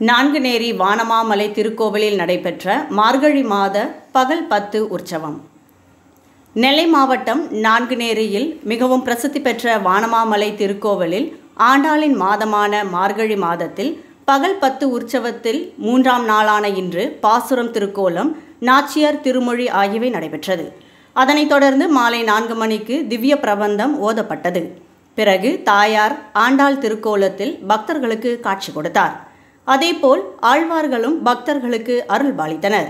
நான்குநேரி வானமாமலை திருக்கோவிலில் நடைபெற்ற மார்கழி மாத பகல் பத்து உற்சவம் நெல்லை மாவட்டம் நான்குநேரியில் மிகவும் பிரசித்தி பெற்ற வானமாமலை திருக்கோவிலில் ஆண்டாளின் மாதமான மார்கழி மாதத்தில் பகல் பத்து உற்சவத்தில் மூன்றாம் நாளான இன்று பாசுரம் திருக்கோலம் நாச்சியார் திருமொழி ஆகியவை நடைபெற்றது அதனைத் தொடர்ந்து மாலை நான்கு மணிக்கு திவ்ய பிரபந்தம் ஓதப்பட்டது பிறகு தாயார் ஆண்டாள் திருக்கோலத்தில் பக்தர்களுக்கு காட்சி கொடுத்தார் அதேபோல் ஆழ்வார்களும் பக்தர்களுக்கு அருள் பாலித்தனர்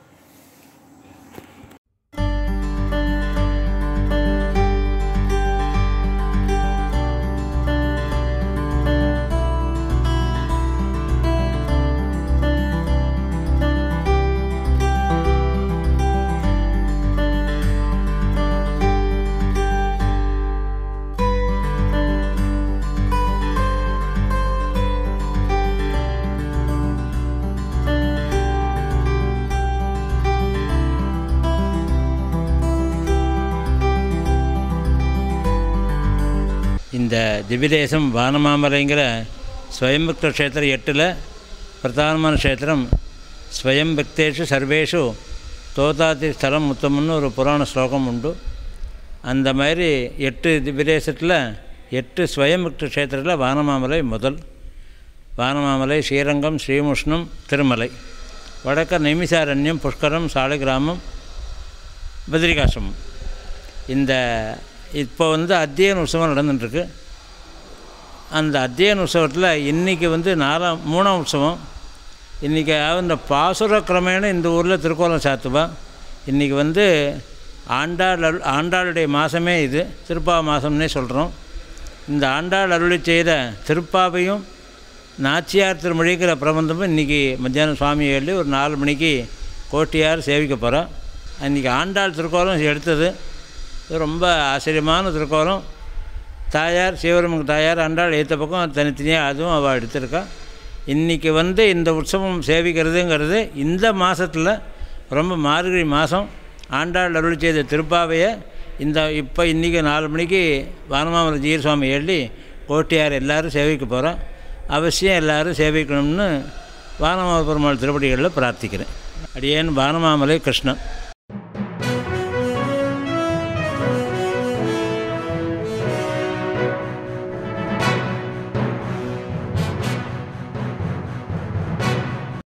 இந்த திவ்யதேசம் வானமாமலைங்கிற ஸ்வயம்பக்த க்ஷேத்திரம் எட்டில் பிரதானமான க்ஷேத்திரம் ஸ்வயம் பக்தேஷு சர்வேஷு தோதாதி ஸ்தலம் உத்தமம்னு ஒரு புராண ஸ்லோகம் உண்டு அந்த மாதிரி எட்டு திவ்யதேசத்தில் எட்டு ஸ்வயம்பக்த க்ஷேத்திரத்தில் வானமாமலை முதல் வானமாமலை ஸ்ரீரங்கம் ஸ்ரீமுஷ்ணம் திருமலை வடக்க நைமிசாரண்யம் புஷ்கரம் சாலிகிராமம் பத்ரிகாசிரமம் இந்த இப்போ வந்து அத்தியன உற்சவம் நடந்துட்டுருக்கு அந்த அத்தியன உற்சவத்தில் இன்றைக்கி வந்து நாலாம் மூணாம் உற்சவம் இன்றைக்கி இந்த பாசுர கிரமேண இந்த ஊரில் திருக்கோலம் சாத்துவா இன்றைக்கி வந்து ஆண்டாள் அருள் ஆண்டாளுடைய மாதமே இது திருப்பா மாதம்னே சொல்கிறோம் இந்த ஆண்டாள் அருளி செய்த திருப்பாவையும் நாச்சியார் திருமொழிங்கிற பிரபந்தமும் இன்றைக்கி மத்தியானம் சுவாமி எழுதி ஒரு நாலு மணிக்கு கோட்டியார் சேவிக்க போகிறோம் அன்றைக்கி ஆண்டாள் திருக்கோலம் எடுத்தது இது ரொம்ப ஆச்சரியமான திருக்கோலம் தாயார் சிவபெருமன் தாயார் ஆண்டாள் ஏற்ற பக்கம் தனித்தனியாக அதுவும் அவள் எடுத்திருக்கா இன்றைக்கி வந்து இந்த உற்சவம் சேவிக்கிறதுங்கிறது இந்த மாதத்தில் ரொம்ப மார்கழி மாதம் ஆண்டாள் அருள் செய்த திருப்பாவையை இந்த இப்போ இன்றைக்கி நாலு மணிக்கு வானமாமலை ஜீர் சுவாமி எழுதி கோட்டியார் எல்லோரும் சேவிக்க போகிறோம் அவசியம் எல்லோரும் சேவிக்கணும்னு வானமாமலை பெருமாள் திருப்படிகளில் பிரார்த்திக்கிறேன் அடியேன் வானமாமலை கிருஷ்ணன்